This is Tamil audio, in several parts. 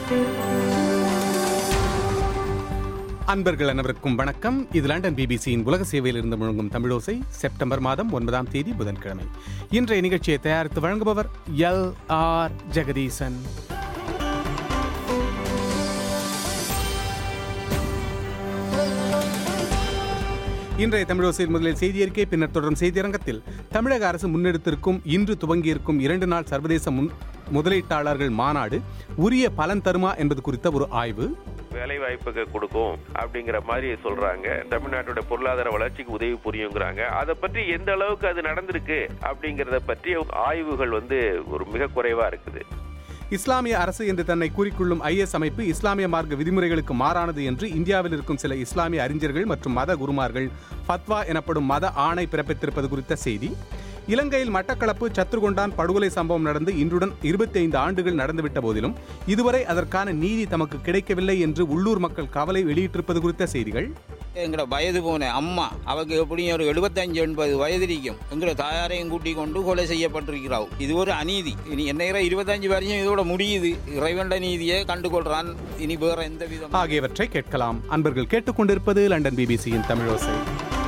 அன்பர்கள் அனைவருக்கும் வணக்கம் இது லண்டன் பிபிசியின் உலக சேவையில் இருந்து முழங்கும் தமிழோசை செப்டம்பர் மாதம் ஒன்பதாம் தேதி புதன்கிழமை இன்றைய நிகழ்ச்சியை தயாரித்து வழங்குபவர் எல் ஆர் ஜெகதீசன் இன்றைய தமிழோசையில் முதலில் செய்தி அறிக்கை பின்னர் தொடரும் செய்தியரங்கத்தில் தமிழக அரசு முன்னெடுத்திருக்கும் இன்று துவங்கியிருக்கும் இரண்டு நாள் சர்வதேச முன் முதலீட்டாளர்கள் மாநாடு உரிய பலன் தருமா என்பது குறித்த ஒரு ஆய்வு வேலை வாய்ப்புக்கு கொடுக்கும் அப்படிங்கிற மாதிரி சொல்றாங்க தமிழ்நாட்டோட பொருளாதார வளர்ச்சிக்கு உதவி புரியுங்கிறாங்க அதை பற்றி எந்த அளவுக்கு அது நடந்திருக்கு அப்படிங்கறத பற்றி ஆய்வுகள் வந்து ஒரு மிக குறைவா இருக்குது இஸ்லாமிய அரசு என்று தன்னை கூறிக்கொள்ளும் ஐஎஸ் அமைப்பு இஸ்லாமிய மார்க்க விதிமுறைகளுக்கு மாறானது என்று இந்தியாவில் இருக்கும் சில இஸ்லாமிய அறிஞர்கள் மற்றும் மத குருமார்கள் ஃபத்வா எனப்படும் மத ஆணை பிறப்பித்திருப்பது குறித்த செய்தி இலங்கையில் மட்டக்களப்பு சத்ருகொண்டான் படுகொலை சம்பவம் நடந்து இன்றுடன் இருபத்தி ஐந்து ஆண்டுகள் நடந்துவிட்ட போதிலும் இதுவரை அதற்கான நீதி தமக்கு கிடைக்கவில்லை என்று உள்ளூர் மக்கள் கவலை வெளியிட்டிருப்பது குறித்த செய்திகள் எங்களோட வயது போன அம்மா அவருக்கு எப்படியும் ஒரு எழுபத்தஞ்சு எண்பது வயது இருக்கும் எங்களோட தாயாரையும் கூட்டிக் கொண்டு கொலை செய்யப்பட்டிருக்கிறாள் இது ஒரு அநீதி இனி என்ன இருபத்தஞ்சு வருஷம் இதோட முடியுது இறைவண்ட நீதியை கண்டுகொள்றான் இனி வேற எந்த விதம் ஆகியவற்றை கேட்கலாம் அன்பர்கள் கேட்டுக்கொண்டிருப்பது லண்டன் பிபிசியின் தமிழோசை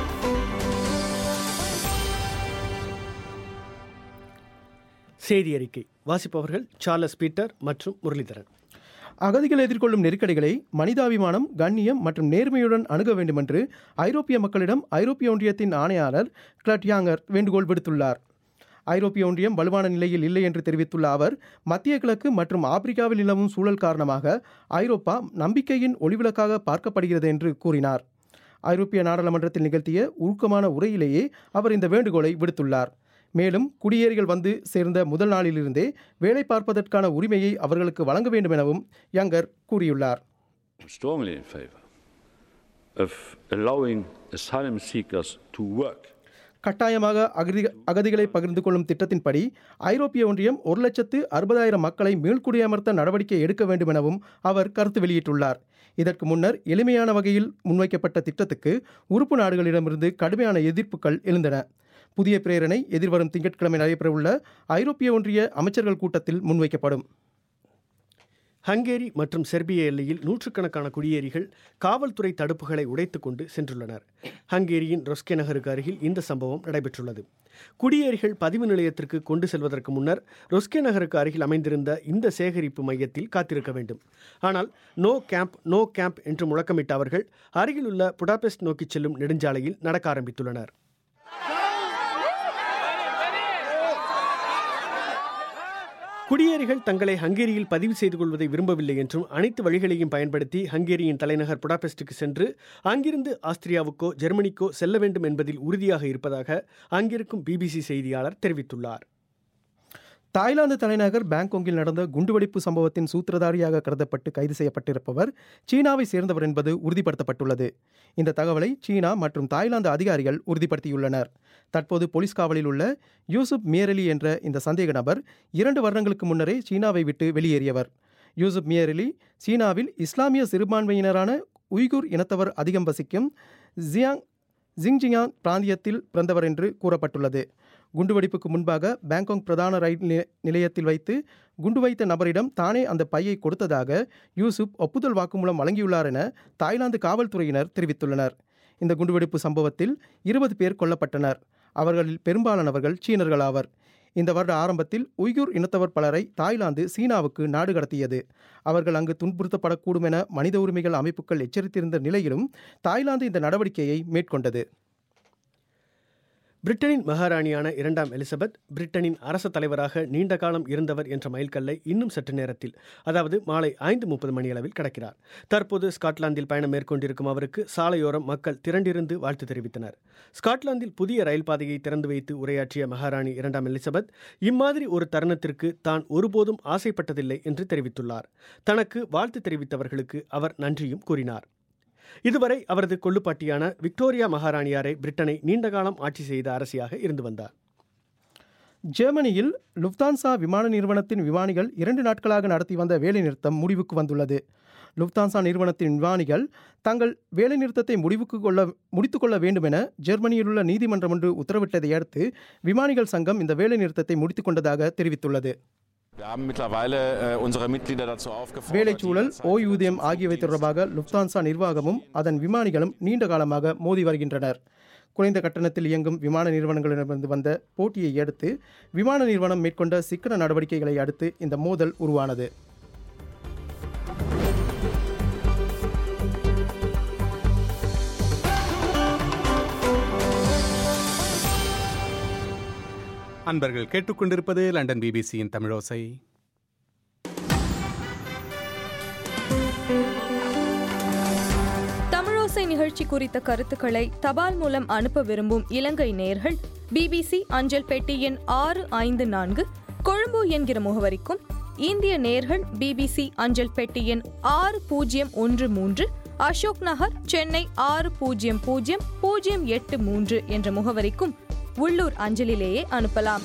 செய்தி அறிக்கை வாசிப்பவர்கள் சார்லஸ் பீட்டர் மற்றும் முரளிதரன் அகதிகள் எதிர்கொள்ளும் நெருக்கடிகளை மனிதாபிமானம் கண்ணியம் மற்றும் நேர்மையுடன் அணுக வேண்டுமென்று ஐரோப்பிய மக்களிடம் ஐரோப்பிய ஒன்றியத்தின் ஆணையாளர் கிளட் யாங்கர் வேண்டுகோள் விடுத்துள்ளார் ஐரோப்பிய ஒன்றியம் வலுவான நிலையில் இல்லை என்று தெரிவித்துள்ள அவர் மத்திய கிழக்கு மற்றும் ஆப்பிரிக்காவில் நிலவும் சூழல் காரணமாக ஐரோப்பா நம்பிக்கையின் ஒளிவிளக்காக பார்க்கப்படுகிறது என்று கூறினார் ஐரோப்பிய நாடாளுமன்றத்தில் நிகழ்த்திய உருக்கமான உரையிலேயே அவர் இந்த வேண்டுகோளை விடுத்துள்ளார் மேலும் குடியேறிகள் வந்து சேர்ந்த முதல் நாளிலிருந்தே வேலை பார்ப்பதற்கான உரிமையை அவர்களுக்கு வழங்க வேண்டும் எனவும் யங்கர் கூறியுள்ளார் strongly in favor of allowing asylum seekers to work. கட்டாயமாக அகதி அகதிகளை பகிர்ந்து கொள்ளும் திட்டத்தின்படி ஐரோப்பிய ஒன்றியம் ஒரு லட்சத்து அறுபதாயிரம் மக்களை மீள்குடியமர்த்த நடவடிக்கை எடுக்க வேண்டும் எனவும் அவர் கருத்து வெளியிட்டுள்ளார் இதற்கு முன்னர் எளிமையான வகையில் முன்வைக்கப்பட்ட திட்டத்துக்கு உறுப்பு நாடுகளிடமிருந்து கடுமையான எதிர்ப்புகள் எழுந்தன புதிய பிரேரணை எதிர்வரும் திங்கட்கிழமை நடைபெறவுள்ள ஐரோப்பிய ஒன்றிய அமைச்சர்கள் கூட்டத்தில் முன்வைக்கப்படும் ஹங்கேரி மற்றும் செர்பிய எல்லையில் நூற்றுக்கணக்கான குடியேறிகள் காவல்துறை தடுப்புகளை உடைத்துக் கொண்டு சென்றுள்ளனர் ஹங்கேரியின் ரொஸ்கே நகருக்கு அருகில் இந்த சம்பவம் நடைபெற்றுள்ளது குடியேறிகள் பதிவு நிலையத்திற்கு கொண்டு செல்வதற்கு முன்னர் ரொஸ்கே நகருக்கு அருகில் அமைந்திருந்த இந்த சேகரிப்பு மையத்தில் காத்திருக்க வேண்டும் ஆனால் நோ கேம்ப் நோ கேம்ப் என்று முழக்கமிட்ட அவர்கள் அருகிலுள்ள புடாபெஸ்ட் நோக்கிச் செல்லும் நெடுஞ்சாலையில் நடக்க ஆரம்பித்துள்ளனர் குடியேறிகள் தங்களை ஹங்கேரியில் பதிவு செய்து கொள்வதை விரும்பவில்லை என்றும் அனைத்து வழிகளையும் பயன்படுத்தி ஹங்கேரியின் தலைநகர் புடாபெஸ்டுக்கு சென்று அங்கிருந்து ஆஸ்திரியாவுக்கோ ஜெர்மனிக்கோ செல்ல வேண்டும் என்பதில் உறுதியாக இருப்பதாக அங்கிருக்கும் பிபிசி செய்தியாளர் தெரிவித்துள்ளார் தாய்லாந்து தலைநகர் பாங்காங்கில் நடந்த குண்டுவெடிப்பு சம்பவத்தின் சூத்திரதாரியாக கருதப்பட்டு கைது செய்யப்பட்டிருப்பவர் சீனாவை சேர்ந்தவர் என்பது உறுதிப்படுத்தப்பட்டுள்ளது இந்த தகவலை சீனா மற்றும் தாய்லாந்து அதிகாரிகள் உறுதிப்படுத்தியுள்ளனர் தற்போது போலீஸ் காவலில் உள்ள யூசுப் மியரலி என்ற இந்த சந்தேக நபர் இரண்டு வருடங்களுக்கு முன்னரே சீனாவை விட்டு வெளியேறியவர் யூசுப் மியரலி சீனாவில் இஸ்லாமிய சிறுபான்மையினரான உய்குர் இனத்தவர் அதிகம் வசிக்கும் ஜியாங் ஜிங்ஜியான் பிராந்தியத்தில் பிறந்தவர் என்று கூறப்பட்டுள்ளது குண்டுவெடிப்புக்கு முன்பாக பாங்காங் பிரதான ரயில் நி- நிலையத்தில் வைத்து குண்டு வைத்த நபரிடம் தானே அந்த பையை கொடுத்ததாக யூசுப் ஒப்புதல் வாக்குமூலம் வழங்கியுள்ளார் என தாய்லாந்து காவல்துறையினர் தெரிவித்துள்ளனர் இந்த குண்டுவெடிப்பு சம்பவத்தில் இருபது பேர் கொல்லப்பட்டனர் அவர்களில் பெரும்பாலானவர்கள் சீனர்கள் ஆவர் இந்த வருட ஆரம்பத்தில் உய்குர் இனத்தவர் பலரை தாய்லாந்து சீனாவுக்கு நாடு கடத்தியது அவர்கள் அங்கு துன்புறுத்தப்படக்கூடும் என மனித உரிமைகள் அமைப்புகள் எச்சரித்திருந்த நிலையிலும் தாய்லாந்து இந்த நடவடிக்கையை மேற்கொண்டது பிரிட்டனின் மகாராணியான இரண்டாம் எலிசபெத் பிரிட்டனின் அரச தலைவராக நீண்ட காலம் இருந்தவர் என்ற மைல்கல்லை இன்னும் சற்று நேரத்தில் அதாவது மாலை ஐந்து முப்பது மணியளவில் கடக்கிறார் தற்போது ஸ்காட்லாந்தில் பயணம் மேற்கொண்டிருக்கும் அவருக்கு சாலையோரம் மக்கள் திரண்டிருந்து வாழ்த்து தெரிவித்தனர் ஸ்காட்லாந்தில் புதிய ரயில் பாதையை திறந்து வைத்து உரையாற்றிய மகாராணி இரண்டாம் எலிசபெத் இம்மாதிரி ஒரு தருணத்திற்கு தான் ஒருபோதும் ஆசைப்பட்டதில்லை என்று தெரிவித்துள்ளார் தனக்கு வாழ்த்து தெரிவித்தவர்களுக்கு அவர் நன்றியும் கூறினார் இதுவரை அவரது கொள்ளுப்பாட்டியான விக்டோரியா மகாராணியாரை பிரிட்டனை நீண்டகாலம் ஆட்சி செய்த அரசியாக இருந்து வந்தார் ஜெர்மனியில் லுப்தான்சா விமான நிறுவனத்தின் விமானிகள் இரண்டு நாட்களாக நடத்தி வந்த வேலைநிறுத்தம் முடிவுக்கு வந்துள்ளது லுப்தான்சா நிறுவனத்தின் விமானிகள் தங்கள் வேலைநிறுத்தத்தை முடிவுக்கு கொள்ள முடித்துக்கொள்ள வேண்டும் என ஜெர்மனியிலுள்ள நீதிமன்றம் ஒன்று உத்தரவிட்டதை அடுத்து விமானிகள் சங்கம் இந்த வேலைநிறுத்தத்தை முடித்துக் கொண்டதாக தெரிவித்துள்ளது Wir haben mittlerweile äh, unsere Mitglieder dazu aufgefordert. வேலைச்சூழல் ஓய்வூதியம் ஆகியவை தொடர்பாக லுப்தான்சா நிர்வாகமும் அதன் விமானிகளும் நீண்ட காலமாக மோதி வருகின்றனர் குறைந்த கட்டணத்தில் இயங்கும் விமான நிறுவனங்களிடமிருந்து வந்த போட்டியை அடுத்து விமான நிறுவனம் மேற்கொண்ட சிக்கன நடவடிக்கைகளை அடுத்து இந்த மோதல் உருவானது அன்பர்கள் கேட்டுக்கொண்டிருப்பது லண்டன் பிபிசியின் தமிழோசை தமிழோசை நிகழ்ச்சி குறித்த கருத்துக்களை தபால் மூலம் அனுப்ப விரும்பும் இலங்கை நேயர்கள் பிபிசி அஞ்சல் பெட்டி எண் ஆறு ஐந்து நான்கு கொழும்பு என்கிற முகவரிக்கும் இந்திய நேயர்கள் பிபிசி அஞ்சல் பெட்டி எண் ஆறு பூஜ்ஜியம் ஒன்று மூன்று அசோக் நகர் சென்னை ஆறு பூஜ்ஜியம் பூஜ்ஜியம் பூஜ்ஜியம் எட்டு மூன்று என்ற முகவரிக்கும் உள்ளூர் அஞ்சலிலேயே அனுப்பலாம்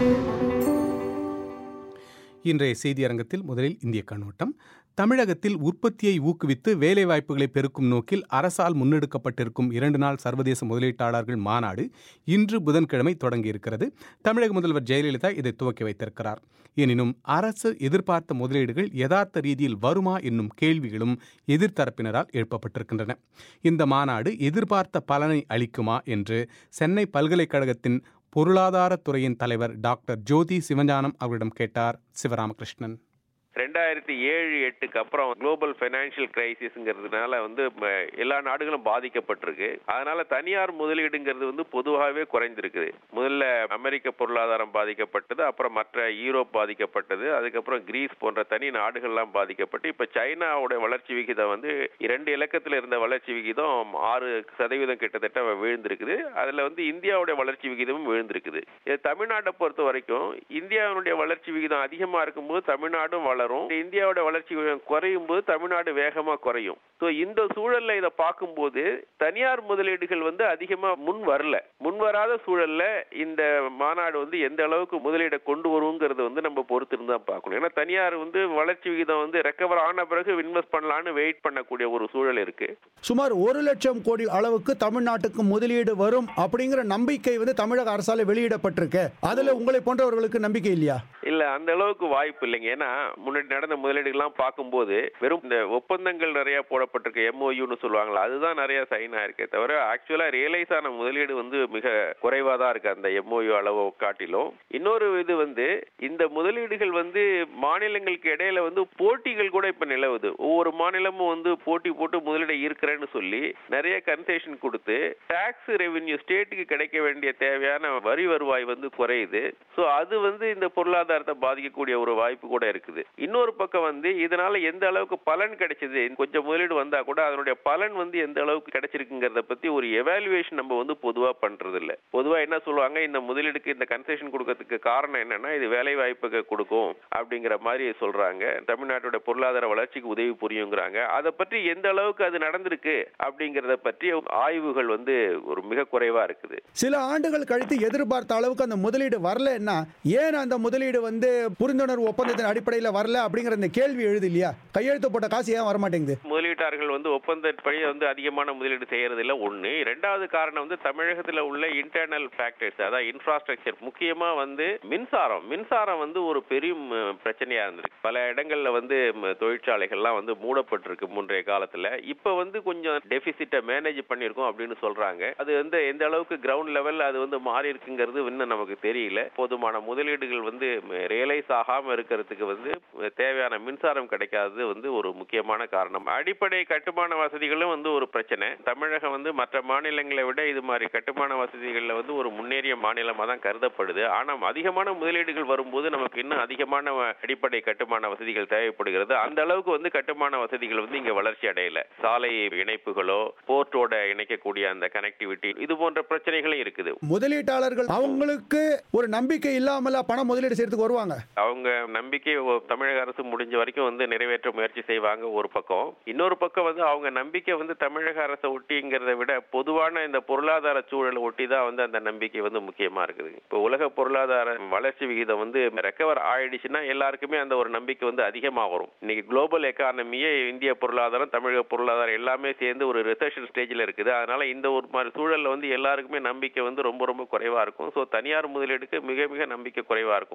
இன்றைய செய்தியரங்கத்தில் முதலில் இந்திய கண்ணோட்டம் தமிழகத்தில் உற்பத்தியை ஊக்குவித்து வேலைவாய்ப்புகளை பெருக்கும் நோக்கில் அரசால் முன்னெடுக்கப்பட்டிருக்கும் இரண்டு நாள் சர்வதேச முதலீட்டாளர்கள் மாநாடு இன்று புதன்கிழமை தொடங்கியிருக்கிறது தமிழக முதல்வர் ஜெயலலிதா இதை துவக்கி வைத்திருக்கிறார் எனினும் அரசு எதிர்பார்த்த முதலீடுகள் யதார்த்த ரீதியில் வருமா என்னும் கேள்விகளும் எதிர்த்தரப்பினரால் எழுப்பப்பட்டிருக்கின்றன இந்த மாநாடு எதிர்பார்த்த பலனை அளிக்குமா என்று சென்னை பல்கலைக்கழகத்தின் பொருளாதாரத்துறையின் தலைவர் டாக்டர் ஜோதி சிவஞானம் அவரிடம் கேட்டார் சிவராமகிருஷ்ணன் ரெண்டாயிரத்தி ஏழு எட்டுக்கு அப்புறம் குளோபல் ஃபைனான்சியல் கிரைசிஸ்ங்கிறதுனால வந்து ம, எல்லா நாடுகளும் பாதிக்கப்பட்டிருக்கு அதனால தனியார் முதலீடுங்கிறது வந்து பொதுவாகவே குறைந்திருக்குது முதல்ல அமெரிக்க பொருளாதாரம் பாதிக்கப்பட்டது அப்புறம் மற்ற யூரோப் பாதிக்கப்பட்டது அதுக்கப்புறம் கிரீஸ் போன்ற தனி நாடுகள்லாம் பாதிக்கப்பட்டு இப்ப சைனாவோட வளர்ச்சி விகிதம் வந்து இரண்டு இலக்கத்தில் இருந்த வளர்ச்சி விகிதம் ஆறு சதவீதம் கிட்டத்தட்ட விழுந்திருக்குது அதுல வந்து இந்தியாவுடைய வளர்ச்சி விகிதமும் விழுந்திருக்குது இது தமிழ்நாட்டை பொறுத்த வரைக்கும் இந்தியாவினுடைய வளர்ச்சி விகிதம் அதிகமா இருக்கும்போது தமிழ்நாடும் வளரும் இந்தியாவோட வளர்ச்சி விகிதம் குறையும் போது தமிழ்நாடு வேகமா குறையும் ஸோ இந்த சூழல்ல இதை பார்க்கும்போது தனியார் முதலீடுகள் வந்து அதிகமா முன் வரல முன் வராத சூழல்ல இந்த மாநாடு வந்து எந்த அளவுக்கு முதலீடை கொண்டு வருங்கிறது வந்து நம்ம பொறுத்து இருந்து தான் பார்க்கணும் ஏன்னா தனியார் வந்து வளர்ச்சி விகிதம் வந்து ரெக்கவர் ஆன பிறகு இன்வெஸ்ட் பண்ணலான்னு வெயிட் பண்ணக்கூடிய ஒரு சூழல் இருக்கு சுமார் ஒரு லட்சம் கோடி அளவுக்கு தமிழ்நாட்டுக்கு முதலீடு வரும் அப்படிங்கிற நம்பிக்கை வந்து தமிழக அரசால வெளியிடப்பட்டிருக்கு அதுல உங்களை போன்றவர்களுக்கு நம்பிக்கை இல்லையா இல்ல அந்த அளவுக்கு வாய்ப்பு இல்லைங்க ஏன்னா முன்னாடி நடந்த முதலீடுகள்லாம் பார்க்கும்போது வெறும் இந்த ஒப்பந்தங்கள் நிறைய போடப்பட்டிருக்கு எம்ஓயூன்னு சொல்லுவாங்களா அதுதான் நிறைய சைன் ஆயிருக்கே தவிர ஆக்சுவலா ரியலைஸ் ஆன முதலீடு வந்து மிக குறைவா தான் இருக்கு அந்த எம்ஓயு அளவை காட்டிலும் இன்னொரு இது வந்து இந்த முதலீடுகள் வந்து மாநிலங்களுக்கு இடையில வந்து போட்டிகள் கூட இப்ப நிலவுது ஒவ்வொரு மாநிலமும் வந்து போட்டி போட்டு முதலீடை ஈர்க்கிறேன்னு சொல்லி நிறைய கன்செஷன் கொடுத்து டாக்ஸ் ரெவென்யூ ஸ்டேட்டுக்கு கிடைக்க வேண்டிய தேவையான வரி வருவாய் வந்து குறையுது ஸோ அது வந்து இந்த பொருளாதாரத்தை பாதிக்கக்கூடிய ஒரு வாய்ப்பு கூட இருக்குது இன்னொரு பக்கம் வந்து இதனால எந்த அளவுக்கு பலன் கிடைச்சது கொஞ்சம் முதலீடு வந்தா கூட அதனுடைய பலன் வந்து எந்த அளவுக்கு கிடைச்சிருக்குங்கிறத பத்தி ஒரு எவாலுவேஷன் நம்ம வந்து பொதுவா பண்றது இல்ல பொதுவா என்ன சொல்லுவாங்க இந்த முதலீடுக்கு இந்த கன்செஷன் கொடுக்கறதுக்கு காரணம் என்னன்னா இது வேலை வாய்ப்புக்கு கொடுக்கும் அப்படிங்கிற மாதிரி சொல்றாங்க தமிழ்நாட்டோட பொருளாதார வளர்ச்சிக்கு உதவி புரியுங்கிறாங்க அதை பற்றி எந்த அளவுக்கு அது நடந்திருக்கு அப்படிங்கறத பற்றி ஆய்வுகள் வந்து ஒரு மிக குறைவா இருக்குது சில ஆண்டுகள் கழித்து எதிர்பார்த்த அளவுக்கு அந்த முதலீடு வரலன்னா ஏன் அந்த முதலீடு வந்து புரிந்துணர்வு ஒப்பந்தத்தின் அடிப்படையில் வரல அப்படிங்கிற இந்த கேள்வி எழுது இல்லையா கையெழுத்து போட்ட காசு ஏன் வரமாட்டேங்குது முதலீட்டாளர்கள் வந்து ஒப்பந்தப்படி வந்து அதிகமான முதலீடு செய்யறது இல்ல ஒண்ணு ரெண்டாவது காரணம் வந்து தமிழகத்துல உள்ள இன்டர்னல் ஃபேக்டர்ஸ் அதாவது இன்ஃப்ராஸ்ட்ரக்சர் முக்கியமா வந்து மின்சாரம் மின்சாரம் வந்து ஒரு பெரிய ம், பிரச்சனையா இருந்திருக்கு பல இடங்கள்ல வந்து ம், தொழிற்சாலைகள்லாம் வந்து மூடப்பட்டிருக்கு முன்றைய காலத்துல இப்ப வந்து கொஞ்சம் டெபிசிட்டை மேனேஜ் பண்ணியிருக்கோம் அப்படின்னு சொல்றாங்க அது வந்து எந்த அளவுக்கு கிரவுண்ட் லெவல் அது வந்து மாறி இருக்குங்கிறது இன்னும் நமக்கு தெரியல போதுமான முதலீடுகள் வந்து ரியலைஸ் ஆகாம இருக்கிறதுக்கு வந்து தேவையான மின்சாரம் கிடைக்காதது வந்து ஒரு முக்கியமான காரணம் அடிப்படை கட்டுமான வசதிகளும் வந்து ஒரு பிரச்சனை தமிழகம் வந்து மற்ற மாநிலங்களை விட இது மாதிரி கட்டுமான வசதிகளில் வந்து ஒரு முன்னேறிய மாநிலமாக தான் கருதப்படுது ஆனால் அதிகமான முதலீடுகள் வரும்போது நமக்கு இன்னும் அதிகமான அடிப்படை கட்டுமான வசதிகள் தேவைப்படுகிறது அந்த அளவுக்கு வந்து கட்டுமான வசதிகள் வந்து இங்க வளர்ச்சி அடையல சாலை இணைப்புகளோ போர்ட்டோட இணைக்கக்கூடிய அந்த கனெக்டிவிட்டி இது போன்ற பிரச்சனைகளும் இருக்குது முதலீட்டாளர்கள் அவங்களுக்கு ஒரு நம்பிக்கை இல்லாமல பணம் முதலீடு செய்யறதுக்கு வருவாங்க அவங்க நம்பிக்கை ஒ- தமிழக அரசு முடிஞ்ச வரைக்கும் வந்து நிறைவேற்ற முயற்சி செய்வாங்க ஒரு பக்கம் இன்னொரு பக்கம் வந்து அவங்க நம்பிக்கை வந்து தமிழக அரசை ஒட்டிங்கிறத விட பொதுவான இந்த பொருளாதார சூழலை ஒட்டி தான் வந்து அந்த நம்பிக்கை வந்து முக்கியமா இருக்குது இப்போ உலக பொருளாதார வளர்ச்சி விகிதம் வந்து ரெக்கவர் ஆயிடுச்சுன்னா எல்லாருக்குமே அந்த ஒரு நம்பிக்கை வந்து அதிகமா வரும் இன்னைக்கு குளோபல் எக்கானமியே இந்திய பொருளாதாரம் தமிழக பொருளாதாரம் எல்லாமே சேர்ந்து ஒரு ரிசெஷன் ஸ்டேஜ்ல இருக்குது அதனால இந்த ஒரு மாதிரி சூழல்ல வந்து எல்லாருக்குமே நம்பிக்கை வந்து ரொம்ப ரொம்ப குறைவா இருக்கும் ஸோ தனியார் முதலீடுக்கு மிக மிக நம்பிக்கை குறைவா இருக்கும் அதனால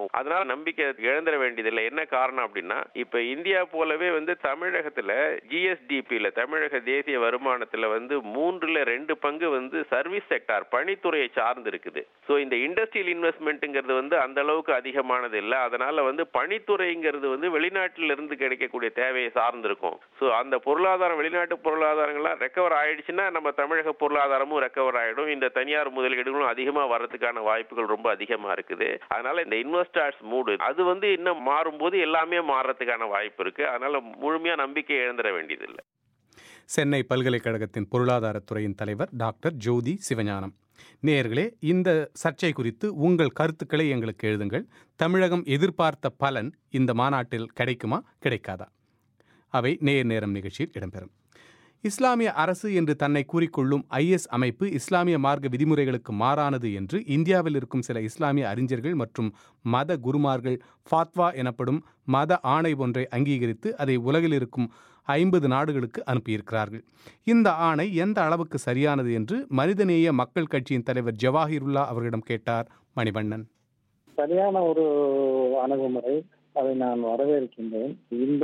நம்பிக்கை இழந்துட வேண்டியதில்லை என்ன காரணம் அப்படின்னா இப்ப இந்தியா போலவே வந்து தமிழகத்துல ஜிஎஸ்டிபியில தமிழக தேசிய வருமானத்துல வந்து மூன்றுல ரெண்டு பங்கு வந்து சர்வீஸ் செக்டார் பணித்துறையை சார்ந்து இருக்குது ஸோ இந்த இண்டஸ்ட்ரியல் இன்வெஸ்ட்மெண்ட்டுங்கிறது வந்து அந்த அளவுக்கு அதிகமானது இல்லை அதனால வந்து பணித்துறைங்கிறது வந்து வெளிநாட்டில இருந்து கிடைக்கக்கூடிய தேவையை சார்ந்திருக்கும் ஸோ அந்த பொருளாதாரம் வெளிநாட்டு பொருளாதாரங்கள்லாம் ரெக்கவர் ஆயிடுச்சுன்னா நம்ம தமிழக பொருளாதாரமும் ரெக்கவர் ஆயிடும் இந்த தனியார் முதலீடுகளும் அதிகமாக வர்றதுக்கான வாய்ப்புகள் ரொம்ப அதிகமா இருக்குது அதனால இந்த இன்வெஸ்டர்ஸ் மூடு அது வந்து இன்னும் மாறும்போது எல்லாமே மாறுறதுக்கான வாய்ப்பு இருக்கு அதனால முழுமையா நம்பிக்கை இழந்துட வேண்டியதில்லை சென்னை பல்கலைக்கழகத்தின் பொருளாதாரத்துறையின் தலைவர் டாக்டர் ஜோதி சிவஞானம் நேயர்களே இந்த சர்ச்சை குறித்து உங்கள் கருத்துக்களை எங்களுக்கு எழுதுங்கள் தமிழகம் எதிர்பார்த்த பலன் இந்த மாநாட்டில் கிடைக்குமா கிடைக்காதா அவை நேர் நேரம் நிகழ்ச்சியில் இடம்பெறும் இஸ்லாமிய அரசு என்று தன்னை கூறிக்கொள்ளும் ஐஎஸ் அமைப்பு இஸ்லாமிய மார்க்க விதிமுறைகளுக்கு மாறானது என்று இந்தியாவில் இருக்கும் சில இஸ்லாமிய அறிஞர்கள் மற்றும் மத குருமார்கள் ஃபாத்வா எனப்படும் மத ஆணை ஒன்றை அங்கீகரித்து அதை உலகில் இருக்கும் ஐம்பது நாடுகளுக்கு அனுப்பியிருக்கிறார்கள் இந்த ஆணை எந்த அளவுக்கு சரியானது என்று மனிதநேய மக்கள் கட்சியின் தலைவர் ஜவாஹிருல்லா அவர்களிடம் கேட்டார் மணிவண்ணன் சரியான ஒரு அணுகுமுறை அதை நான் வரவேற்கின்றேன் இந்த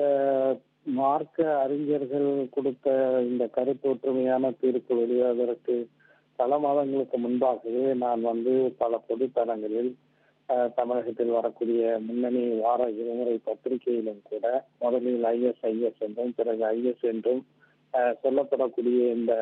மார்க்க அறிஞர்கள் கொடுத்த இந்த கருத்தொற்றுமையான தீர்ப்பு வெளியாவதற்கு பல மாதங்களுக்கு முன்பாகவே நான் வந்து பல பொதுத்தளங்களில் அஹ், தமிழகத்தில் வரக்கூடிய முன்னணி வார இருமுறை பத்திரிகையிலும் கூட முதலில் ஐஎஸ் ஐஎஸ் என்றும் பிறகு ஐஎஸ் என்றும் அஹ், சொல்லப்படக்கூடிய இந்த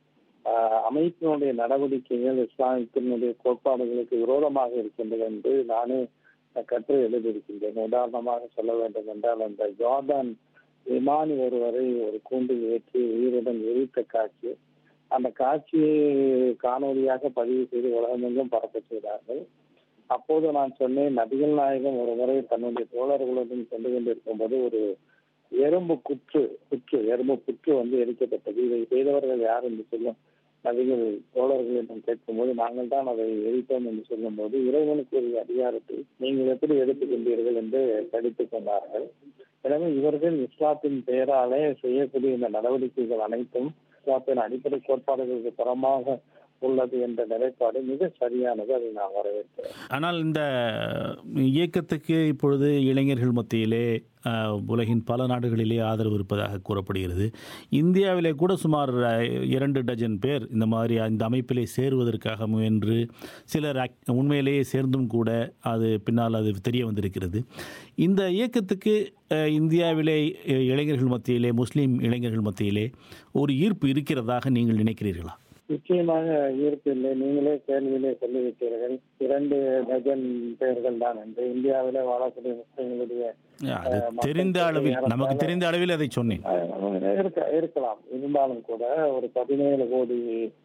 அஹ், அமைப்பினுடைய நடவடிக்கைகள் இஸ்லாமியத்தினுடைய கோட்பாடுகளுக்கு விரோதமாக இருக்கின்றது என்று நானே கற்று எழுதியிருக்கின்றேன் உதாரணமாக சொல்ல வேண்டும் என்றால் அந்த ஜார்தான் விமானி ஒருவரை ஒரு கூண்டில் ஏற்றி உயிருடன் எரித்த காட்சி அந்த காட்சியை காணொலியாக பதிவு செய்து உலகமெங்கும் பரப்ப செய்தார்கள் அப்போது நான் சொன்னேன் நபிகள் நாயகம் ஒரு முறை தன்னுடைய தோழர்களுடன் சென்று கொண்டிருக்கும் போது ஒரு எறும்பு குற்று குற்று எறும்பு புற்று வந்து எரிக்கப்பட்டது இதை செய்தவர்கள் யார் என்று சொல்லும் நபிகள் தோழர்களிடம் கேட்கும்போது நாங்கள் தான் அதை எரித்தோம் என்று சொல்லும்போது இறைவனுக்கு ஒரு அதிகாரத்தை நீங்கள் எப்படி எடுத்துக்கொண்டீர்கள் என்று படித்துக் கொண்டார்கள் எனவே இவர்கள் இஸ்லாத்தின் பெயராலே செய்யக்கூடிய இந்த நடவடிக்கைகள் அனைத்தும் இஸ்லாத்தின் அடிப்படை கோட்பாடுகளுக்கு புறமாக உள்ளது என்ற நிலைப்பாடு மிக சரியானது அதை நான் வரவேற்கிறேன் ஆனால் இந்த இயக்கத்துக்கு இப்பொழுது இளைஞர்கள் மத்தியிலே அஹ், உலகின் பல நாடுகளிலே ஆதரவு இருப்பதாக கூறப்படுகிறது இந்தியாவிலே கூட சுமார் அஹ், இரண்டு டஜன் பேர் இந்த மாதிரி இந்த அமைப்பிலே சேருவதற்காக முயன்று சிலர் அக்- உண்மையிலேயே சேர்ந்தும் கூட அது பின்னால் அது தெரிய வந்திருக்கிறது இந்த இயக்கத்துக்கு அஹ், இந்தியாவிலே அஹ், இளைஞர்கள் மத்தியிலே முஸ்லீம் இளைஞர்கள் மத்தியிலே ஒரு ஈர்ப்பு இருக்கிறதாக நீங்கள் நினைக்கிறீர்களா நிச்சயமாக ஈர்ப்பு இல்லை நீங்களே கேள்வியிலே சொல்லிவிட்டீர்கள் இரண்டு டஜன் பேர்கள் தான் என்று இந்தியாவிலே வாழக்கூடிய முஸ்லிம்களுடைய அது தெரிந்த அளவில் நமக்கு தெரிந்த அளவில் அதை சொன்னேன் அஹ், இருக்க இருக்கலாம் இருந்தாலும் கூட ஒரு பதினேழு கோடி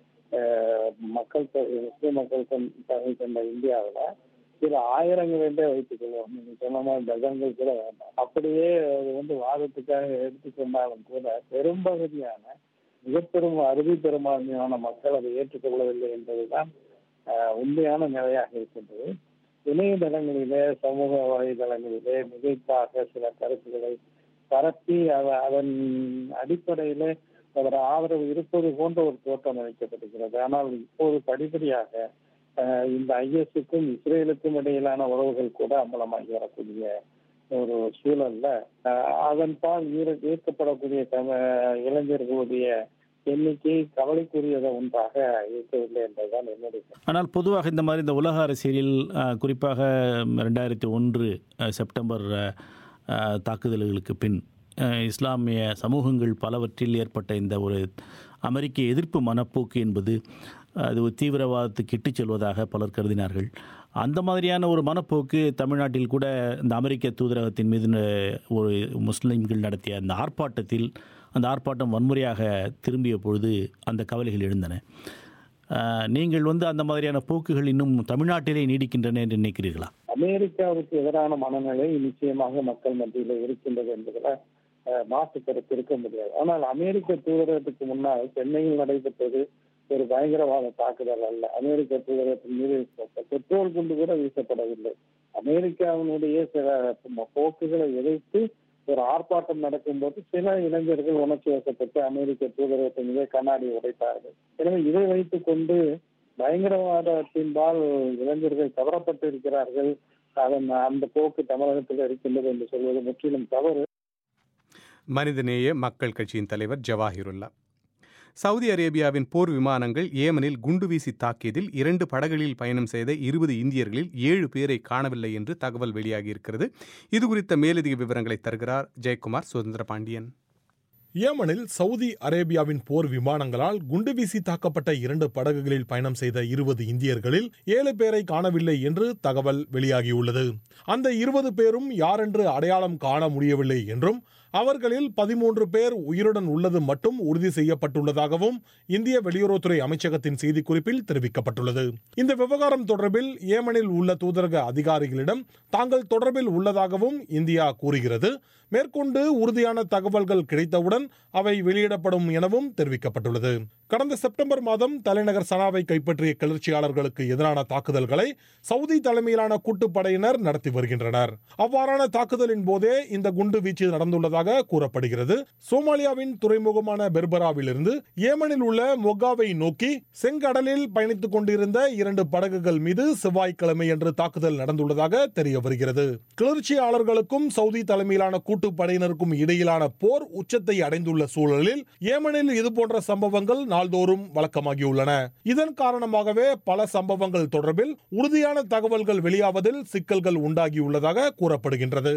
அஹ், மக்கள் தொகை முஸ்லிம் மக்கள் தொகை தொகை கொண்ட இந்தியாவில் சில ஆயிரங்கள் என்றே வைத்துக் கொள்வோம் நீங்க சொன்ன மாதிரி டஜன்கள் கூட வேண்டாம் அப்படியே அது வந்து வாதத்துக்காக எடுத்துக்கொண்டாலும் கூட பெரும்பகுதியான மிகப்பெரும் அறுதி பெரும்பான்மையான மக்கள் அதை ஏற்றுக்கொள்ளவில்லை என்பதுதான் அஹ், உண்மையான நிலையாக இருக்கின்றது இணையதளங்களிலே சமூக வலைதளங்களிலே மிகைப்பாக சில கருத்துக்களை பரப்பி அத- அதன் அடிப்படையிலே அவர் ஆதரவு இருப்பது போன்ற ஒரு தோற்றம் அளிக்கப்பட்டிருக்கிறது ஆனால் இப்போது படிப்படியாக அஹ், இந்த ஐஎஸ்க்கும் இஸ்ரேலுக்கும் இடையிலான உறவுகள் கூட அம்பலமாகி வரக்கூடிய ஒரு சூழல்ல அஹ், அதன் பால் ஈர- ஈர்க்கப்படக்கூடிய தமிழ் இளைஞர்களுடைய எண்ணிக்கை கவலைக்குரியத ஒன்றாக இருக்கவில்லை என்பதுதான் என்னுடைய கருத்து. ஆனால் பொதுவாக இந்த மாதிரி இந்த உலக அரசியலில் அஹ், குறிப்பாக ரெண்டாயிரத்தி ஒன்று அஹ், செப்டம்பர் அஹ், அஹ், தாக்குதல்களுக்கு பின் அஹ், இஸ்லாமிய சமூகங்கள் பலவற்றில் ஏற்பட்ட இந்த ஒரு அமெரிக்க எதிர்ப்பு மனப்போக்கு என்பது அது ஒரு தீவிரவாதத்துக்கு இட்டுச் செல்வதாக பலர் கருதினார்கள் அந்த மாதிரியான ஒரு மனப்போக்கு தமிழ்நாட்டில் கூட இந்த அமெரிக்க தூதரகத்தின் மீது ந- ஒரு முஸ்லிம்கள் நடத்திய அந்த ஆர்ப்பாட்டத்தில் அந்த ஆர்ப்பாட்டம் வன்முறையாக திரும்பிய பொழுது அந்த கவலைகள் எழுந்தன அஹ், நீங்கள் வந்து அந்த மாதிரியான போக்குகள் இன்னும் தமிழ்நாட்டிலே நீடிக்கின்றன என்று நினைக்கிறீர்களா அமெரிக்காவுக்கு எதிரான மனநிலை நிச்சயமாக மக்கள் மத்தியில் இருக்கின்றது என்பதுல அஹ், மாற்று கருத்து இருக்க முடியாது ஆனால் அமெரிக்க தூதரகத்துக்கு முன்னால் சென்னையில் நடைபெற்றது ஒரு பயங்கரவாத தாக்குதல் அல்ல அமெரிக்க தூதரகத்தின் மீது பெட்ரோல் குண்டு கூட வீசப்படவில்லை அமெரிக்காவினுடைய சில போக்குகளை எதிர்த்து ஒரு ஆர்ப்பாட்டம் நடக்கும்போது சில இளைஞர்கள் உணர்ச்சி வசப்பட்டு அமெரிக்க தூதரகத்தின் மீது கண்ணாடி உடைத்தார்கள் எனவே இதை வைத்துக் கொண்டு பயங்கரவாதத்தின்பால் இளைஞர்கள் கவரப்பட்டு இருக்கிறார்கள் அதன் அந்த போக்கு தமிழகத்தில் இருக்கின்றது என்று சொல்வது முற்றிலும் தவறு மனிதநேய மக்கள் கட்சியின் தலைவர் ஜவாஹிருல்லா சவுதி அரேபியாவின் போர் விமானங்கள் ஏமனில் குண்டு வீசி தாக்கியதில் இரண்டு படகுகளில் பயணம் செய்த இருபது இந்தியர்களில் ஏழு பேரை காணவில்லை என்று தகவல் வெளியாகியிருக்கிறது இது குறித்த மேலதிக விவரங்களை தருகிறார் ஜெயக்குமார் சுதந்திர பாண்டியன் ஏமனில் சவுதி அரேபியாவின் போர் விமானங்களால் குண்டு வீசி தாக்கப்பட்ட இரண்டு படகுகளில் பயணம் செய்த இருபது இந்தியர்களில் ஏழு பேரை காணவில்லை என்று தகவல் வெளியாகியுள்ளது அந்த இருபது பேரும் யாரென்று அடையாளம் காண முடியவில்லை என்றும் அவர்களில் பதிமூன்று பேர் உயிருடன் உள்ளது மட்டும் உறுதி செய்யப்பட்டுள்ளதாகவும் இந்திய வெளியுறவுத்துறை அமைச்சகத்தின் செய்திக்குறிப்பில் தெரிவிக்கப்பட்டுள்ளது இந்த விவகாரம் தொடர்பில் ஏமனில் உள்ள தூதரக அதிகாரிகளிடம் தாங்கள் தொடர்பில் உள்ளதாகவும் இந்தியா கூறுகிறது மேற்கொண்டு உறுதியான தகவல்கள் கிடைத்தவுடன் அவை வெளியிடப்படும் எனவும் தெரிவிக்கப்பட்டுள்ளது கடந்த செப்டம்பர் மாதம் தலைநகர் சனாவை கைப்பற்றிய கிளர்ச்சியாளர்களுக்கு எதிரான தாக்குதல்களை சவுதி தலைமையிலான கூட்டுப்படையினர் நடத்தி வருகின்றனர் அவ்வாறான தாக்குதலின் போதே இந்த குண்டு வீச்சு நடந்துள்ளதாக கூறப்படுகிறது சோமாலியாவின் துறைமுகமான பெர்பராவிலிருந்து ஏமனில் உள்ள மொகாவை நோக்கி செங்கடலில் பயணித்துக் கொண்டிருந்த இரண்டு படகுகள் மீது செவ்வாய்க்கிழமை என்று தாக்குதல் நடந்துள்ளதாக தெரிய வருகிறது கிளர்ச்சியாளர்களுக்கும் சவுதி தலைமையிலான கூட்டுப்படையினருக்கும் இடையிலான போர் உச்சத்தை அடைந்துள்ள சூழலில் ஏமனில் இதுபோன்ற சம்பவங்கள் நாள்தோறும் வழக்கமாகியுள்ளன இதன் காரணமாகவே பல சம்பவங்கள் தொடர்பில் உறுதியான தகவல்கள் வெளியாவதில் சிக்கல்கள் உண்டாகியுள்ளதாக கூறப்படுகின்றது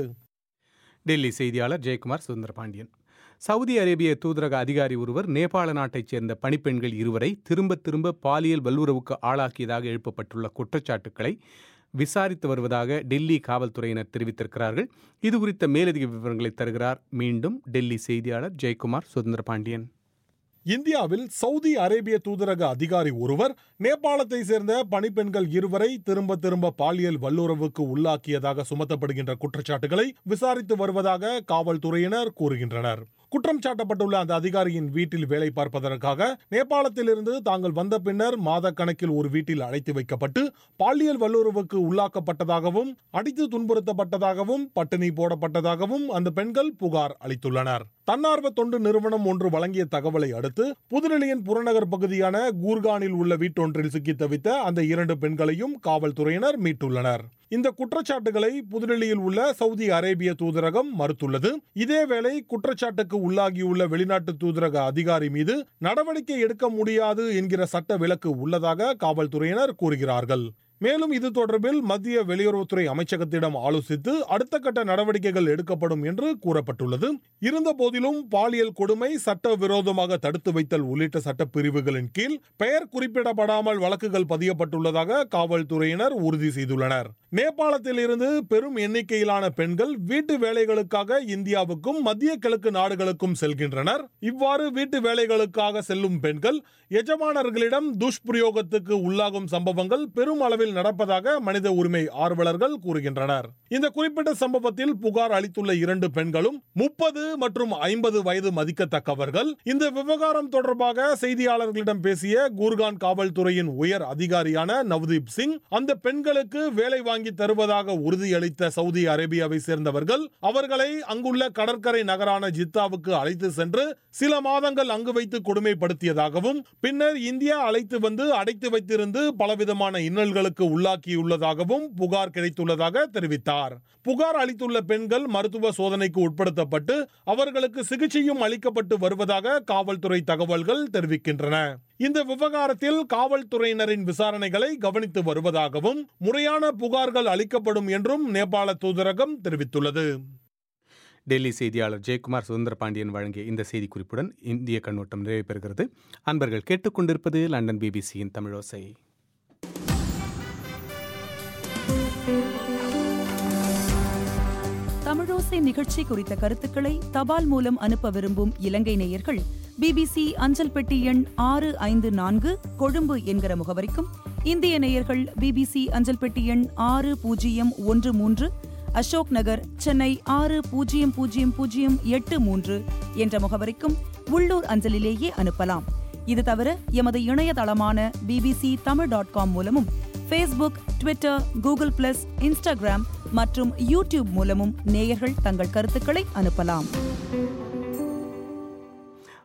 டெல்லி செய்தியாளர் ஜெயக்குமார் சுதந்திர பாண்டியன் சவுதி அரேபிய தூதரக அதிகாரி ஒருவர் நேபாள நாட்டைச் சேர்ந்த பணிப்பெண்கள் இருவரை திரும்ப திரும்ப பாலியல் வல்லுறவுக்கு ஆளாக்கியதாக எழுப்பப்பட்டுள்ள குற்றச்சாட்டுக்களை விசாரித்து வருவதாக டெல்லி காவல்துறையினர் தெரிவித்திருக்கிறார்கள் இது குறித்த மேலதிக விவரங்களை தருகிறார் மீண்டும் டெல்லி செய்தியாளர் ஜெயக்குமார் சுதந்திர பாண்டியன் இந்தியாவில் சவுதி அரேபிய தூதரக அதிகாரி ஒருவர் நேபாளத்தை சேர்ந்த பணிப்பெண்கள் இருவரை திரும்ப திரும்ப பாலியல் வல்லுறவுக்கு உள்ளாக்கியதாக சுமத்தப்படுகின்ற குற்றச்சாட்டுகளை விசாரித்து வருவதாக காவல்துறையினர் கூறுகின்றனர் குற்றம் சாட்டப்பட்டுள்ள அந்த அதிகாரியின் வீட்டில் வேலை பார்ப்பதற்காக நேபாளத்திலிருந்து தாங்கள் வந்த பின்னர் மாத கணக்கில் ஒரு வீட்டில் அழைத்து வைக்கப்பட்டு பாலியல் வல்லுறவுக்கு உள்ளாக்கப்பட்டதாகவும் அடித்து துன்புறுத்தப்பட்டதாகவும் பட்டினி போடப்பட்டதாகவும் அந்த பெண்கள் புகார் அளித்துள்ளனர் தன்னார்வ தொண்டு நிறுவனம் ஒன்று வழங்கிய தகவலை அடுத்து புதுடெல்லியின் புறநகர் பகுதியான கூர்கானில் உள்ள வீட்டொன்றில் சிக்கி தவித்த அந்த இரண்டு பெண்களையும் காவல்துறையினர் மீட்டுள்ளனர் இந்த குற்றச்சாட்டுகளை புதுடெல்லியில் உள்ள சவுதி அரேபிய தூதரகம் மறுத்துள்ளது இதேவேளை குற்றச்சாட்டுக்கு உள்ளாகியுள்ள வெளிநாட்டு தூதரக அதிகாரி மீது நடவடிக்கை எடுக்க முடியாது என்கிற சட்ட விலக்கு உள்ளதாக காவல்துறையினர் கூறுகிறார்கள் மேலும் இது தொடர்பில் மத்திய வெளியுறவுத்துறை அமைச்சகத்திடம் ஆலோசித்து அடுத்த கட்ட நடவடிக்கைகள் எடுக்கப்படும் என்று கூறப்பட்டுள்ளது இருந்த போதிலும் பாலியல் கொடுமை சட்ட விரோதமாக தடுத்து வைத்தல் உள்ளிட்ட சட்டப்பிரிவுகளின் கீழ் பெயர் குறிப்பிடப்படாமல் வழக்குகள் பதியப்பட்டுள்ளதாக காவல்துறையினர் உறுதி செய்துள்ளனர் நேபாளத்தில் இருந்து பெரும் எண்ணிக்கையிலான பெண்கள் வீட்டு வேலைகளுக்காக இந்தியாவுக்கும் மத்திய கிழக்கு நாடுகளுக்கும் செல்கின்றனர் இவ்வாறு வீட்டு வேலைகளுக்காக செல்லும் பெண்கள் எஜமானர்களிடம் துஷ்பிரயோகத்துக்கு உள்ளாகும் சம்பவங்கள் பெரும் அளவில் நடப்பதாக மனித உரிமை ஆர்வலர்கள் கூறுகின்றனர் இந்த குறிப்பிட்ட சம்பவத்தில் புகார் அளித்துள்ள இரண்டு பெண்களும் முப்பது மற்றும் ஐம்பது வயது மதிக்கத்தக்கவர்கள் இந்த விவகாரம் தொடர்பாக செய்தியாளர்களிடம் பேசிய கூர்கான் காவல்துறையின் உயர் அதிகாரியான நவ்தீப் சிங் அந்த பெண்களுக்கு வேலை வாங்கி தருவதாக உறுதியளித்த சவுதி அரேபியாவை சேர்ந்தவர்கள் அவர்களை அங்குள்ள கடற்கரை நகரான ஜித்தாவுக்கு அழைத்து சென்று சில மாதங்கள் அங்கு வைத்து கொடுமைப்படுத்தியதாகவும் பின்னர் இந்தியா அழைத்து வந்து அடைத்து வைத்திருந்து பலவிதமான இன்னல்களுக்கு உள்ளாக்கியுள்ளதாகவும் புகார் கிடைத்துள்ளதாக தெரிவித்தார் புகார் அளித்துள்ள பெண்கள் மருத்துவ சோதனைக்கு உட்படுத்தப்பட்டு அவர்களுக்கு சிகிச்சையும் அளிக்கப்பட்டு வருவதாக காவல்துறை தகவல்கள் தெரிவிக்கின்றன இந்த விவகாரத்தில் காவல்துறையினரின் விசாரணைகளை கவனித்து வருவதாகவும் முறையான புகார்கள் அளிக்கப்படும் என்றும் நேபாள தூதரகம் தெரிவித்துள்ளது டெல்லி செய்தியாளர் ஜெயக்குமார் சுதந்திர பாண்டியன் வழங்கிய இந்த செய்திக்குறிப்புடன் இந்திய கண்ணோட்டம் நிறைவு பெறுகிறது அன்பர்கள் கேட்டுக்கொண்டிருப்பது லண்டன் பிபிசியின் தமிழோசை தமிழோசை நிகழ்ச்சி குறித்த கருத்துக்களை தபால் மூலம் அனுப்ப விரும்பும் இலங்கை நேயர்கள் பிபிசி அஞ்சல் பெட்டி எண் ஆறு ஐந்து நான்கு கொழும்பு என்கிற முகவரிக்கும் இந்திய நேயர்கள் பிபிசி அஞ்சல் பெட்டி எண் ஆறு பூஜ்ஜியம் ஒன்று மூன்று அசோக் நகர் சென்னை ஆறு பூஜ்ஜியம் பூஜ்ஜியம் பூஜ்ஜியம் எட்டு மூன்று என்ற முகவரிக்கும் உள்ளூர் அஞ்சலிலேயே அனுப்பலாம் இது தவிர எமது இணையதளமான பிபிசி தமிழ் டாட் காம் மூலமும் Facebook Twitter Google plus Instagram மற்றும் யூடியூப் மூலமும் நேயர்கள் தங்கள் கருத்துக்களை அனுப்பலாம்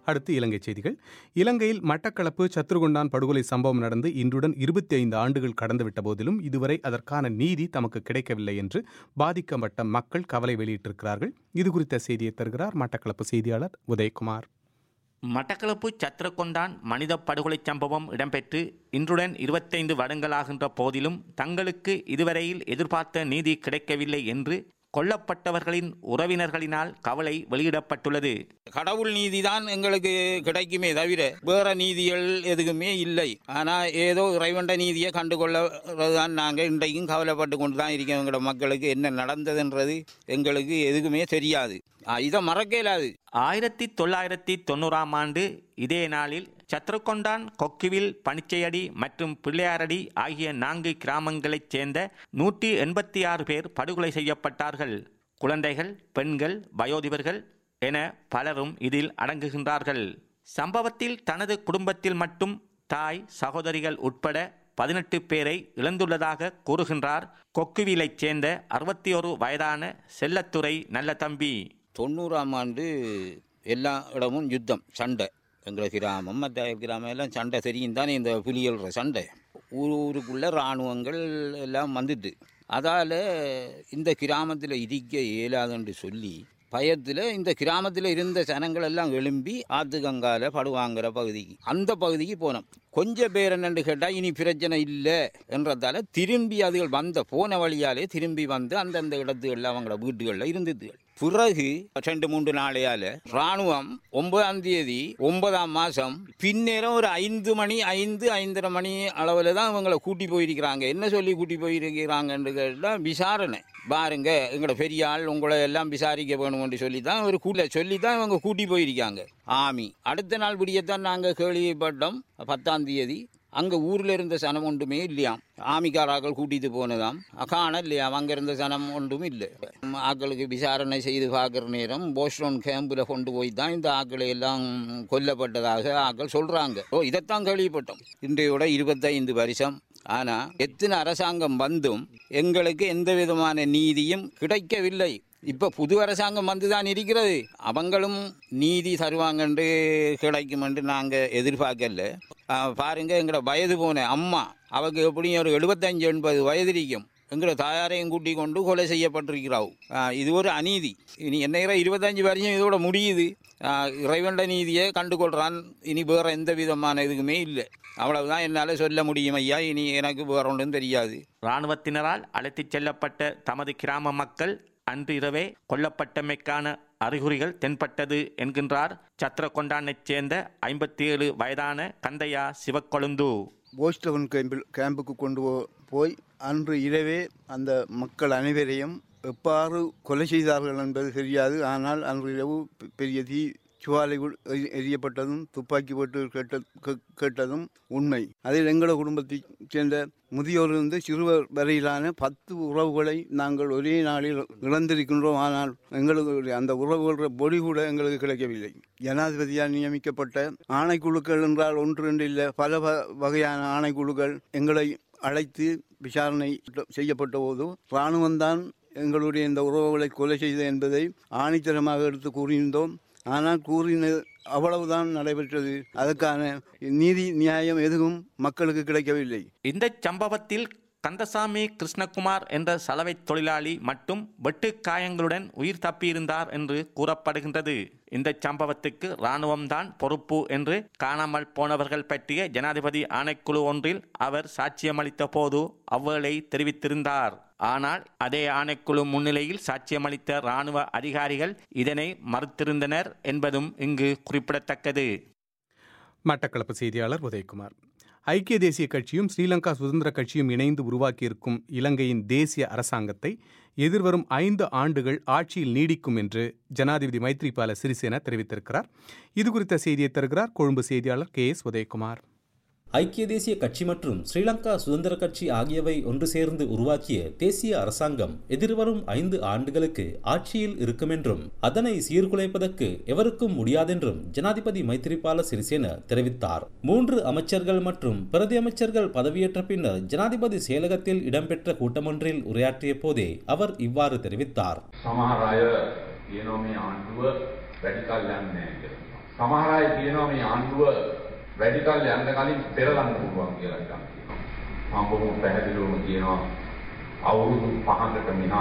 அடுத்து இலங்கை செய்திகள் இலங்கையில் மட்டக்களப்பு சத்ருகுண்டான் படுகொலை சம்பவம் நடந்து இன்றுடன் இருபத்தி ஐந்து ஆண்டுகள் கடந்துவிட்ட போதிலும் இதுவரை அதற்கான நீதி தமக்கு கிடைக்கவில்லை என்று பாதிக்கப்பட்ட மக்கள் கவலை வெளியிட்டிருக்கிறார்கள் இது குறித்த செய்தியை தருகிறார் மட்டக்களப்பு செய்தியாளர் உதயகுமார் மட்டக்களப்பு சத்திரகொண்டான் மனித படுகொலை சம்பவம் இடம்பெற்று இன்றுடன் இருபத்தைந்து வருடங்களாகின்ற போதிலும் தங்களுக்கு இதுவரையில் எதிர்பார்த்த நீதி கிடைக்கவில்லை என்று கொல்லப்பட்டவர்களின் உறவினர்களினால் கவலை வெளியிடப்பட்டுள்ளது கடவுள் நீதிதான் எங்களுக்கு கிடைக்குமே தவிர வேற நீதிகள் எதுவுமே இல்லை ஆனா ஏதோ இறைவண்ட நீதியை கண்டுகொள்ளதான் நாங்க இன்றைக்கும் கவலைப்பட்டு கொண்டு தான் இருக்கோம் எங்களோட மக்களுக்கு என்ன நடந்ததுன்றது எங்களுக்கு எதுவுமே தெரியாது இதை மறக்க இயலாது ஆயிரத்தி தொள்ளாயிரத்தி தொண்ணூறாம் ஆண்டு இதே நாளில் சத்ருகொண்டான் கொக்குவில் பனிச்சையடி மற்றும் பிள்ளையாரடி ஆகிய நான்கு கிராமங்களைச் சேர்ந்த நூற்றி எண்பத்தி ஆறு பேர் படுகொலை செய்யப்பட்டார்கள் குழந்தைகள் பெண்கள் வயோதிபர்கள் என பலரும் இதில் அடங்குகின்றார்கள் சம்பவத்தில் தனது குடும்பத்தில் மட்டும் தாய் சகோதரிகள் உட்பட பதினெட்டு பேரை இழந்துள்ளதாக கூறுகின்றார் கொக்குவிலைச் சேர்ந்த அறுபத்தி ஒரு வயதான செல்லத்துறை நல்ல தம்பி தொண்ணூறாம் ஆண்டு எல்லா இடமும் யுத்தம் சண்டை எங்களை கிராமம் மற்ற கிராமம் எல்லாம் சண்டை தெரியும் தானே இந்த புலிகள சண்டை ஊர் ஊருக்குள்ளே இராணுவங்கள் எல்லாம் வந்துட்டு அதால் இந்த கிராமத்தில் இருக்க இயலாதுன்னு சொல்லி பயத்தில் இந்த கிராமத்தில் இருந்த ஜனங்கள் எல்லாம் எழும்பி ஆத்துகங்கால படுவாங்கிற பகுதிக்கு அந்த பகுதிக்கு போனோம் கொஞ்சம் பேர் என்னென்னு கேட்டால் இனி பிரச்சனை இல்லை என்றதால திரும்பி அதுகள் வந்த போன வழியாலே திரும்பி வந்து அந்தந்த இடத்துகளில் அவங்களோட வீட்டுகளில் இருந்தது பிறகு ரெண்டு மூன்று நாளையால ராணுவம் ஒன்பதாம் தேதி ஒன்பதாம் மாசம் பின்னேரம் ஒரு ஐந்து மணி ஐந்து ஐந்தரை மணி அளவில் தான் இவங்களை கூட்டி போயிருக்கிறாங்க என்ன சொல்லி கூட்டி போயிருக்கிறாங்கன்னு கேட்டால் விசாரணை பாருங்க எங்களோட பெரிய ஆள் உங்களை எல்லாம் விசாரிக்க வேணும்னு சொல்லி தான் ஒரு கூட்ட சொல்லி தான் இவங்க கூட்டி போயிருக்காங்க ஆமி அடுத்த நாள் விடியத்தான் நாங்கள் கேள்விப்பட்டோம் பத்தாம் தேதி அங்கே ஊரில் இருந்த சனம் ஒன்றுமே இல்லையாம் ஆமிக்காராக்கள் கூட்டிட்டு போனதாம் காண இல்லையாம் அங்கே இருந்த சனம் ஒன்றும் இல்லை ஆக்களுக்கு விசாரணை செய்து பார்க்குற நேரம் போஸ்டோன் கேம்பில் கொண்டு போய் தான் இந்த ஆக்களை எல்லாம் கொல்லப்பட்டதாக ஆக்கள் சொல்கிறாங்க ஓ இதைத்தான் கேள்விப்பட்டோம் இன்றையோட இருபத்தைந்து வருஷம் ஆனால் எத்தனை அரசாங்கம் வந்தும் எங்களுக்கு எந்த விதமான நீதியும் கிடைக்கவில்லை இப்போ புது அரசாங்கம் வந்து தான் இருக்கிறது அவங்களும் நீதி தருவாங்கன்று கிடைக்குமென்று நாங்கள் எதிர்பார்க்கல பாருங்க எங்களோட வயது போன அம்மா அவங்க எப்படியும் ஒரு எழுபத்தஞ்சு எண்பது வயது இருக்கும் எங்களோட தாயாரையும் கூட்டி கொண்டு கொலை செய்யப்பட்டிருக்கிறாவு இது ஒரு அநீதி இனி என்ன இருபத்தஞ்சு வருஷம் இதோட முடியுது இறைவண்ட நீதியை கண்டுகொள்கிறான் இனி வேற எந்த விதமான இதுக்குமே இல்லை அவ்வளவுதான் என்னால் சொல்ல முடியும் ஐயா இனி எனக்கு வேற ஒன்றும் தெரியாது இராணுவத்தினரால் அழைத்துச் செல்லப்பட்ட தமது கிராம மக்கள் அன்று இரவே கொல்லப்பட்டமைக்கான அறிகுறிகள் தென்பட்டது என்கின்றார் சத்திரகொண்டானைச் சேர்ந்த ஐம்பத்தி ஏழு வயதான கந்தையா சிவக்கொழுந்து போஸ்டவன் கேம்பில் கேம்புக்கு கொண்டு போய் அன்று இரவே அந்த மக்கள் அனைவரையும் எவ்வாறு கொலை செய்தார்கள் என்பது தெரியாது ஆனால் அன்று இரவு பெரிய தீ சுவாலை எரியப்பட்டதும் துப்பாக்கி போட்டு கேட்ட கேட்டதும் உண்மை அதில் எங்களோட குடும்பத்தைச் சேர்ந்த முதியோரிலிருந்து சிறுவர் வரையிலான பத்து உறவுகளை நாங்கள் ஒரே நாளில் இழந்திருக்கின்றோம் ஆனால் எங்களுக்கு அந்த உறவுகள பொடி கூட எங்களுக்கு கிடைக்கவில்லை ஜனாதிபதியால் நியமிக்கப்பட்ட ஆணைக்குழுக்கள் என்றால் ஒன்று ரெண்டு இல்லை பல வகையான ஆணைக்குழுக்கள் எங்களை அழைத்து விசாரணை செய்யப்பட்ட போது இராணுவம்தான் எங்களுடைய இந்த உறவுகளை கொலை செய்தது என்பதை ஆணித்தரமாக எடுத்து கூறியிருந்தோம் ஆனால் கூறின அவ்வளவுதான் நடைபெற்றது அதற்கான நீதி நியாயம் எதுவும் மக்களுக்கு கிடைக்கவில்லை இந்த சம்பவத்தில் கந்தசாமி கிருஷ்ணகுமார் என்ற சலவை தொழிலாளி மட்டும் வெட்டு காயங்களுடன் உயிர் தப்பியிருந்தார் என்று கூறப்படுகின்றது இந்த சம்பவத்துக்கு இராணுவம்தான் பொறுப்பு என்று காணாமல் போனவர்கள் பற்றிய ஜனாதிபதி ஆணைக்குழு ஒன்றில் அவர் சாட்சியமளித்த போது அவ்வேளை தெரிவித்திருந்தார் ஆனால் அதே ஆணைக்குழு முன்னிலையில் சாட்சியமளித்த இராணுவ அதிகாரிகள் இதனை மறுத்திருந்தனர் என்பதும் இங்கு குறிப்பிடத்தக்கது மட்டக்களப்பு செய்தியாளர் உதயகுமார் ஐக்கிய தேசிய கட்சியும் ஸ்ரீலங்கா சுதந்திர கட்சியும் இணைந்து உருவாக்கியிருக்கும் இலங்கையின் தேசிய அரசாங்கத்தை எதிர்வரும் ஐந்து ஆண்டுகள் ஆட்சியில் நீடிக்கும் என்று ஜனாதிபதி மைத்ரிபால சிறிசேன தெரிவித்திருக்கிறார் இது குறித்த செய்தியை தருகிறார் கொழும்பு செய்தியாளர் கே எஸ் உதயகுமார் ஐக்கிய தேசிய கட்சி மற்றும் ஸ்ரீலங்கா சுதந்திர கட்சி ஆகியவை ஒன்று சேர்ந்து உருவாக்கிய தேசிய அரசாங்கம் எதிர்வரும் ஐந்து ஆண்டுகளுக்கு ஆட்சியில் இருக்கும் என்றும் அதனை சீர்குலைப்பதற்கு எவருக்கும் முடியாதென்றும் ஜனாதிபதி மைத்திரிபால சிறிசேன தெரிவித்தார் மூன்று அமைச்சர்கள் மற்றும் பிரதி அமைச்சர்கள் பதவியேற்ற பின்னர் ஜனாதிபதி செயலகத்தில் இடம்பெற்ற கூட்டமொன்றில் உரையாற்றிய போதே அவர் இவ்வாறு தெரிவித்தார் සමහර අය කියනවා මේ ආණ්ඩුව වැඩි කල් යන්න කලින් පෙරලන්න පුළුවන් කියලා එකක් කියනවා. මම බොහොම පැහැදිලිවම කියනවා අවුරුදු 5කට මෙහා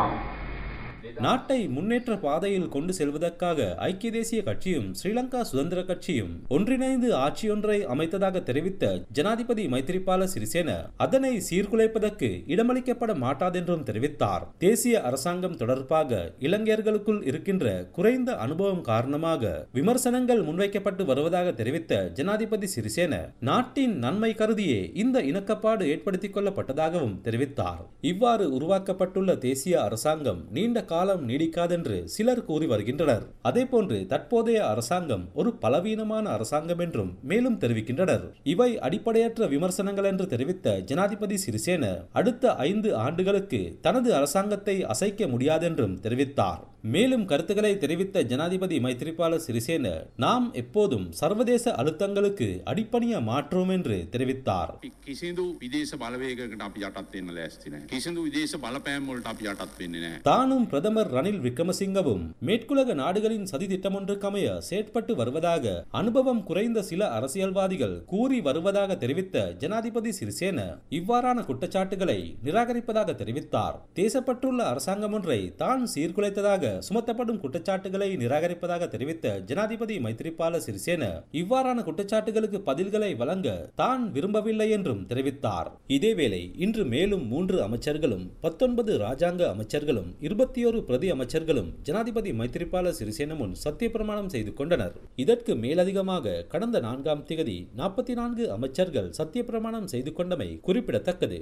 நாட்டை முன்னேற்ற பாதையில் கொண்டு செல்வதற்காக ஐக்கிய தேசிய கட்சியும் ஸ்ரீலங்கா சுதந்திர கட்சியும் ஒன்றிணைந்து ஆட்சியொன்றை அமைத்ததாக தெரிவித்த ஜனாதிபதி மைத்திரிபால சிறிசேன அதனை சீர்குலைப்பதற்கு இடமளிக்கப்பட மாட்டாதென்றும் தெரிவித்தார் தேசிய அரசாங்கம் தொடர்பாக இளைஞர்களுக்குள் இருக்கின்ற குறைந்த அனுபவம் காரணமாக விமர்சனங்கள் முன்வைக்கப்பட்டு வருவதாக தெரிவித்த ஜனாதிபதி சிறிசேன நாட்டின் நன்மை கருதியே இந்த இணக்கப்பாடு ஏற்படுத்திக் கொள்ளப்பட்டதாகவும் தெரிவித்தார் இவ்வாறு உருவாக்கப்பட்டுள்ள தேசிய அரசாங்கம் நீண்ட காலம் நீடிக்காதென்று சிலர் கூறி வருகின்றனர் அதேபோன்று தற்போதைய அரசாங்கம் ஒரு பலவீனமான அரசாங்கம் என்றும் மேலும் தெரிவிக்கின்றனர் இவை அடிப்படையற்ற விமர்சனங்கள் என்று தெரிவித்த ஜனாதிபதி சிறிசேன அடுத்த ஐந்து ஆண்டுகளுக்கு தனது அரசாங்கத்தை அசைக்க முடியாதென்றும் தெரிவித்தார் மேலும் கருத்துக்களை தெரிவித்த ஜனாதிபதி மைத்திரிபால சிறிசேன நாம் எப்போதும் சர்வதேச அழுத்தங்களுக்கு அடிப்பணிய மாற்றோம் என்று தெரிவித்தார் කිසිදු විදේශ බලවේගකට අපි යටත් වෙන්න ලෑස්ති නැහැ. කිසිදු විදේශ බලපෑම් වලට අපි යටත් වෙන්නේ නැහැ. தானும் பிரதமர் ரணில் விக்ரமசிங்கவும் மேற்குலக நாடுகளின் சதி திட்டமொன்றுக்கமைய செயற்பட்டு வருவதாக அனுபவம் குறைந்த சில அரசியல்வாதிகள் கூறி வருவதாக தெரிவித்த ஜனாதிபதி சிறிசேன இவ்வாறான குற்றச்சாட்டுகளை நிராகரிப்பதாக தெரிவித்தார் தேசப்பட்டுள்ள அரசாங்கம் ஒன்றை தான் சீர்குலைத்ததாக சுமத்தப்படும் குற்றச்சாட்டுகளை நிராகரிப்பதாக தெரிவித்த ஜனாதிபதி மைத்திரிபால சிறிசேன இவ்வாறான குற்றச்சாட்டுகளுக்கு பதில்களை வழங்க தான் விரும்பவில்லை என்றும் தெரிவித்தார் இதேவேளை இன்று மேலும் மூன்று அமைச்சர்களும் பத்தொன்பது ராஜாங்க அமைச்சர்களும் இருபத்தி ஒரு பிரதி அமைச்சர்களும் ஜனாதிபதி மைத்திரிபால சிறிசேன முன் சத்திய பிரமாணம் செய்து கொண்டனர் இதற்கு மேலதிகமாக கடந்த நான்காம் திகதி நாற்பத்தி நான்கு அமைச்சர்கள் சத்திய பிரமாணம் செய்து கொண்டமை குறிப்பிடத்தக்கது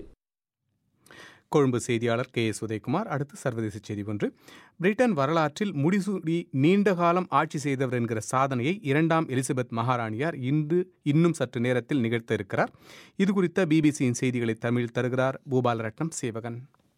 கொழும்பு செய்தியாளர் கே எஸ் உதயகுமார் அடுத்து சர்வதேச செய்தி ஒன்று பிரிட்டன் வரலாற்றில் முடிசூடி நீண்ட காலம் ஆட்சி செய்தவர் என்கிற சாதனையை இரண்டாம் எலிசபெத் மகாராணியார் இன்று இன்னும் சற்று நேரத்தில் நிகழ்த்த இருக்கிறார் இது குறித்த பிபிசியின் செய்திகளை தமிழில் தருகிறார் பூபாலரட்னம் சேவகன்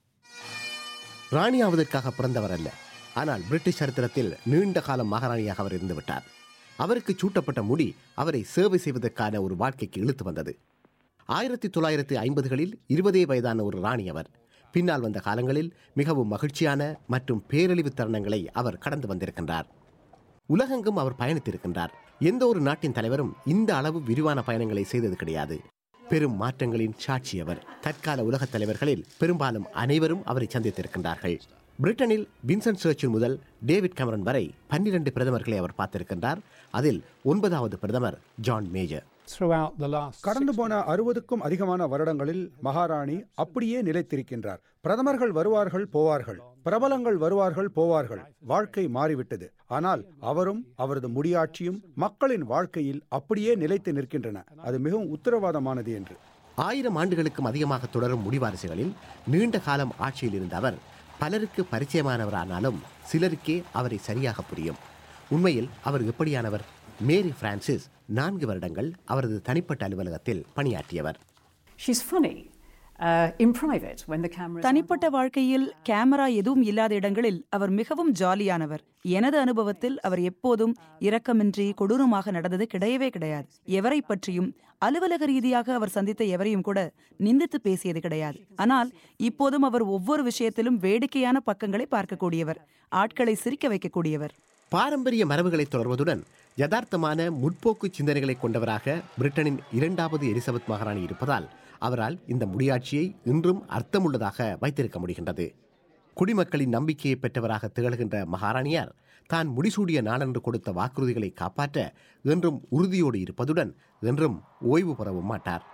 ராணியாவதற்காக பிறந்தவர் அல்ல ஆனால் பிரிட்டிஷ் சரித்திரத்தில் நீண்ட காலம் மகாராணியாக அவர் இருந்துவிட்டார் அவருக்கு சூட்டப்பட்ட முடி அவரை சேவை செய்வதற்கான ஒரு வாழ்க்கைக்கு இழுத்து வந்தது ஆயிரத்தி தொள்ளாயிரத்தி ஐம்பதுகளில் இருபதே வயதான ஒரு ராணி அவர் பின்னால் வந்த காலங்களில் மிகவும் மகிழ்ச்சியான மற்றும் பேரழிவு தருணங்களை அவர் கடந்து வந்திருக்கின்றார் உலகெங்கும் அவர் பயணித்திருக்கின்றார் எந்த ஒரு நாட்டின் தலைவரும் இந்த அளவு விரிவான பயணங்களை செய்தது கிடையாது பெரும் மாற்றங்களின் சாட்சி அவர் தற்கால உலகத் தலைவர்களில் பெரும்பாலும் அனைவரும் அவரை சந்தித்திருக்கின்றார்கள் பிரிட்டனில் வின்சென்ட் சர்ச்சில் முதல் டேவிட் கேமரன் வரை பன்னிரண்டு பிரதமர்களை அவர் பார்த்திருக்கின்றார் அதில் ஒன்பதாவது பிரதமர் ஜான் மேஜர் கடந்து போன அறுபதுக்கும் அதிகமான வருடங்களில் மகாராணி அப்படியே நிலைத்திருக்கின்றார் பிரதமர்கள் வருவார்கள் போவார்கள் பிரபலங்கள் வருவார்கள் போவார்கள் வாழ்க்கை மாறிவிட்டது ஆனால் அவரும் அவரது முடியாட்சியும் மக்களின் வாழ்க்கையில் அப்படியே நிலைத்து நிற்கின்றன அது மிகவும் உத்தரவாதமானது என்று ஆயிரம் ஆண்டுகளுக்கும் அதிகமாக தொடரும் முடிவாரிசுகளில் நீண்ட காலம் ஆட்சியில் இருந்த அவர் பலருக்கு பரிச்சயமானவரானாலும் சிலருக்கே அவரை சரியாக புரியும் உண்மையில் அவர் எப்படியானவர் மேரி பிரான்சிஸ் நான்கு வருடங்கள் அவரது தனிப்பட்ட அலுவலகத்தில் பணியாற்றியவர் She's funny. Uh, in private, when the camera தனிப்பட்ட வாழ்க்கையில் கேமரா எதுவும் இல்லாத இடங்களில் அவர் மிகவும் ஜாலியானவர் எனது அனுபவத்தில் அவர் எப்போதும் இரக்கமின்றி கொடூரமாக நடந்தது கிடையவே கிடையாது எவரை பற்றியும் அலுவலக ரீதியாக அவர் சந்தித்த எவரையும் கூட நிந்தித்து பேசியது கிடையாது ஆனால் இப்போதும் அவர் ஒவ்வொரு விஷயத்திலும் வேடிக்கையான பக்கங்களை பார்க்கக்கூடியவர் ஆட்களை சிரிக்க வைக்கக்கூடியவர் பாரம்பரிய மரபுகளை தொடர்வதுடன் யதார்த்தமான முற்போக்கு சிந்தனைகளை கொண்டவராக பிரிட்டனின் இரண்டாவது எலிசபெத் மகாராணி இருப்பதால் அவரால் இந்த முடியாட்சியை இன்றும் அர்த்தமுள்ளதாக வைத்திருக்க முடிகின்றது குடிமக்களின் நம்பிக்கையை பெற்றவராக திகழ்கின்ற மகாராணியார் தான் முடிசூடிய நாளன்று கொடுத்த வாக்குறுதிகளை காப்பாற்ற என்றும் உறுதியோடு இருப்பதுடன் என்றும் ஓய்வு பெறவும் மாட்டார்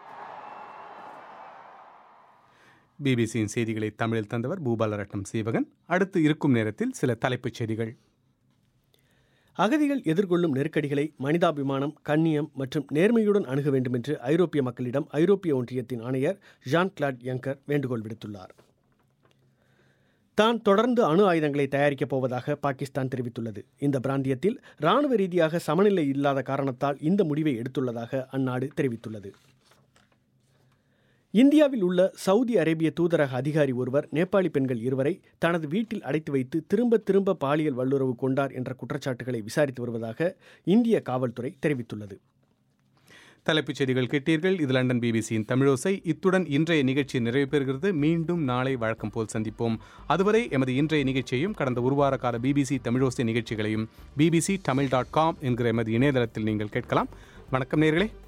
பிபிசியின் செய்திகளை தமிழில் தந்தவர் பூபாலரட்னம் சீவகன் அடுத்து இருக்கும் நேரத்தில் சில தலைப்புச் செய்திகள் அகதிகள் எதிர்கொள்ளும் நெருக்கடிகளை மனிதாபிமானம் கண்ணியம் மற்றும் நேர்மையுடன் அணுக வேண்டும் என்று ஐரோப்பிய மக்களிடம் ஐரோப்பிய ஒன்றியத்தின் ஆணையர் ஜான் கிளாட் யங்கர் வேண்டுகோள் விடுத்துள்ளார் தான் தொடர்ந்து அணு ஆயுதங்களை தயாரிக்கப் போவதாக பாகிஸ்தான் தெரிவித்துள்ளது இந்த பிராந்தியத்தில் இராணுவ ரீதியாக சமநிலை இல்லாத காரணத்தால் இந்த முடிவை எடுத்துள்ளதாக அந்நாடு தெரிவித்துள்ளது இந்தியாவில் உள்ள சவுதி அரேபிய தூதரக அதிகாரி ஒருவர் நேபாளி பெண்கள் இருவரை தனது வீட்டில் அடைத்து வைத்து திரும்ப திரும்ப பாலியல் வல்லுறவு கொண்டார் என்ற குற்றச்சாட்டுகளை விசாரித்து வருவதாக இந்திய காவல்துறை தெரிவித்துள்ளது தலைப்புச் செய்திகள் கேட்டீர்கள் இது லண்டன் பிபிசியின் தமிழோசை இத்துடன் இன்றைய நிகழ்ச்சி நிறைவு பெறுகிறது மீண்டும் நாளை வழக்கம் போல் சந்திப்போம் அதுவரை எமது இன்றைய நிகழ்ச்சியையும் கடந்த ஒரு வார கால பிபிசி தமிழோசை நிகழ்ச்சிகளையும் பிபிசி தமிழ் டாட் காம் என்கிற எமது இணையதளத்தில் நீங்கள் கேட்கலாம் வணக்கம் நேர்களே